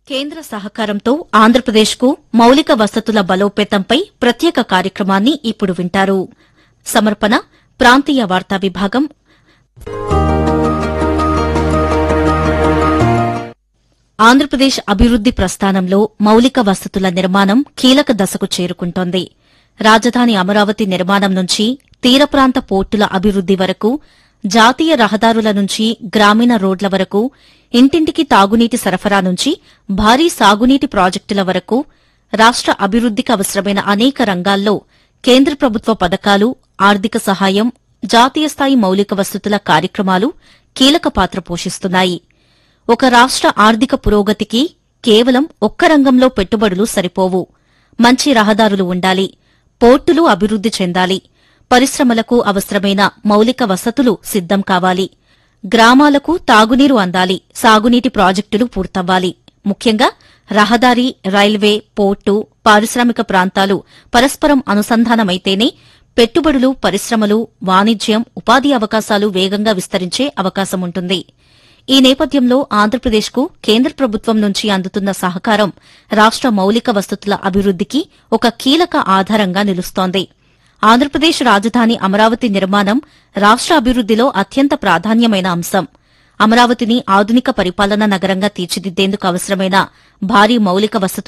కేంద్ర సహకారంతో ఆంధ్రప్రదేశ్కు మౌలిక వసతుల బలోపేతంపై ప్రత్యేక కార్యక్రమాన్ని ఇప్పుడు వింటారు సమర్పణ ప్రాంతీయ వార్తా విభాగం ఆంధ్రప్రదేశ్ అభివృద్ది ప్రస్థానంలో మౌలిక వసతుల నిర్మాణం కీలక దశకు చేరుకుంటోంది రాజధాని అమరావతి నిర్మాణం నుంచి తీర ప్రాంత పోర్టుల అభివృద్ది వరకు జాతీయ రహదారుల నుంచి గ్రామీణ రోడ్ల వరకు ఇంటింటికి తాగునీటి సరఫరా నుంచి భారీ సాగునీటి ప్రాజెక్టుల వరకు రాష్ట అభివృద్దికి అవసరమైన అనేక రంగాల్లో కేంద్ర ప్రభుత్వ పథకాలు ఆర్థిక సహాయం జాతీయ స్థాయి మౌలిక వసతుల కార్యక్రమాలు కీలక పాత్ర పోషిస్తున్నాయి ఒక రాష్ట్ర ఆర్థిక పురోగతికి కేవలం ఒక్క రంగంలో పెట్టుబడులు సరిపోవు మంచి రహదారులు ఉండాలి పోర్టులు అభివృద్ది చెందాలి పరిశ్రమలకు అవసరమైన మౌలిక వసతులు సిద్దం కావాలి గ్రామాలకు తాగునీరు అందాలి సాగునీటి ప్రాజెక్టులు పూర్తవ్వాలి ముఖ్యంగా రహదారి రైల్వే పోర్టు పారిశ్రామిక ప్రాంతాలు పరస్పరం అనుసంధానమైతేనే పెట్టుబడులు పరిశ్రమలు వాణిజ్యం ఉపాధి అవకాశాలు వేగంగా విస్తరించే అవకాశముంటుంది ఈ నేపథ్యంలో ఆంధ్రప్రదేశ్కు కేంద్ర ప్రభుత్వం నుంచి అందుతున్న సహకారం రాష్ట మౌలిక వసతుల అభివృద్దికి ఒక కీలక ఆధారంగా నిలుస్తోంది ఆంధ్రప్రదేశ్ రాజధాని అమరావతి నిర్మాణం రాష్ట అభివృద్దిలో అత్యంత ప్రాధాన్యమైన అంశం అమరావతిని ఆధునిక పరిపాలనా నగరంగా తీర్చిదిద్దేందుకు అవసరమైన భారీ మౌలిక వసతులు